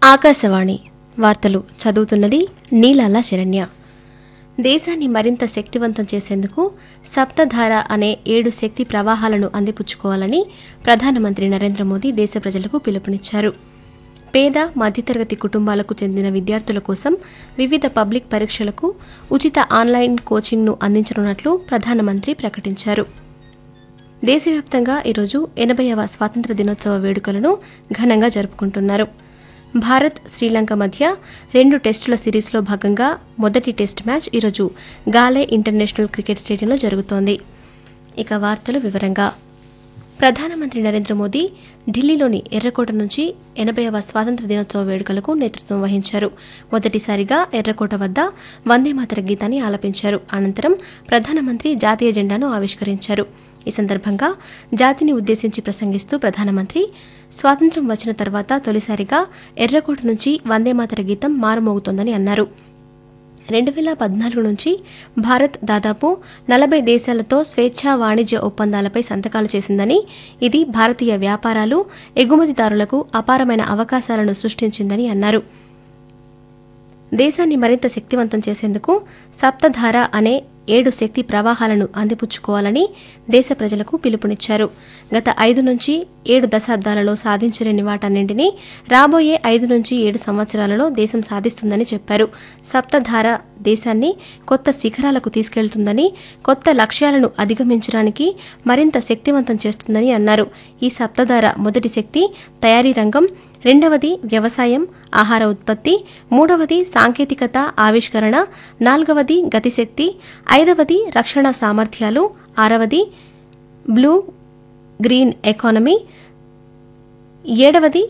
ఆకాశవాణి వార్తలు చదువుతున్నది నీలాల శరణ్య దేశాన్ని మరింత శక్తివంతం చేసేందుకు సప్తధార అనే ఏడు శక్తి ప్రవాహాలను అందిపుచ్చుకోవాలని ప్రధానమంత్రి నరేంద్ర మోదీ దేశ ప్రజలకు పిలుపునిచ్చారు పేద మధ్యతరగతి కుటుంబాలకు చెందిన విద్యార్థుల కోసం వివిధ పబ్లిక్ పరీక్షలకు ఉచిత ఆన్లైన్ కోచింగ్ను అందించనున్నట్లు ప్రధానమంత్రి ప్రకటించారు దేశవ్యాప్తంగా ఈరోజు ఎనభైవ స్వాతంత్ర దినోత్సవ వేడుకలను ఘనంగా జరుపుకుంటున్నారు భారత్ శ్రీలంక మధ్య రెండు టెస్టుల సిరీస్లో భాగంగా మొదటి టెస్ట్ మ్యాచ్ ఈరోజు గాలే ఇంటర్నేషనల్ క్రికెట్ స్టేడియంలో జరుగుతోంది ఇక వార్తలు వివరంగా ప్రధానమంత్రి నరేంద్ర మోదీ ఢిల్లీలోని ఎర్రకోట నుంచి ఎనభైవ స్వాతంత్ర దినోత్సవ వేడుకలకు నేతృత్వం వహించారు మొదటిసారిగా ఎర్రకోట వద్ద వందేమాతర గీతాన్ని ఆలపించారు అనంతరం ప్రధానమంత్రి జాతీయ జెండాను ఆవిష్కరించారు ఈ సందర్భంగా జాతిని ఉద్దేశించి ప్రసంగిస్తూ ప్రధానమంత్రి స్వాతంత్ర్యం వచ్చిన తర్వాత తొలిసారిగా ఎర్రకోట నుంచి వందేమాతర గీతం మారుమోగుతోందని అన్నారు రెండు వేల పద్నాలుగు నుంచి భారత్ దాదాపు నలభై దేశాలతో స్వేచ్ఛా వాణిజ్య ఒప్పందాలపై సంతకాలు చేసిందని ఇది భారతీయ వ్యాపారాలు ఎగుమతిదారులకు అపారమైన అవకాశాలను సృష్టించిందని అన్నారు దేశాన్ని మరింత శక్తివంతం చేసేందుకు సప్తధార అనే ఏడు శక్తి ప్రవాహాలను అందిపుచ్చుకోవాలని దేశ ప్రజలకు పిలుపునిచ్చారు గత ఐదు నుంచి ఏడు దశాబ్దాలలో సాధించలేని వాటన్నింటినీ రాబోయే ఐదు నుంచి ఏడు సంవత్సరాలలో దేశం సాధిస్తుందని చెప్పారు సప్తధార దేశాన్ని కొత్త శిఖరాలకు తీసుకెళ్తుందని కొత్త లక్ష్యాలను అధిగమించడానికి మరింత శక్తివంతం చేస్తుందని అన్నారు ఈ సప్తధార మొదటి శక్తి తయారీ రంగం రెండవది వ్యవసాయం ఆహార ఉత్పత్తి మూడవది సాంకేతికత ఆవిష్కరణ నాలుగవది గతిశక్తి ఐదవది రక్షణ సామర్థ్యాలు ఆరవది బ్లూ గ్రీన్ ఎకానమీ ఏడవది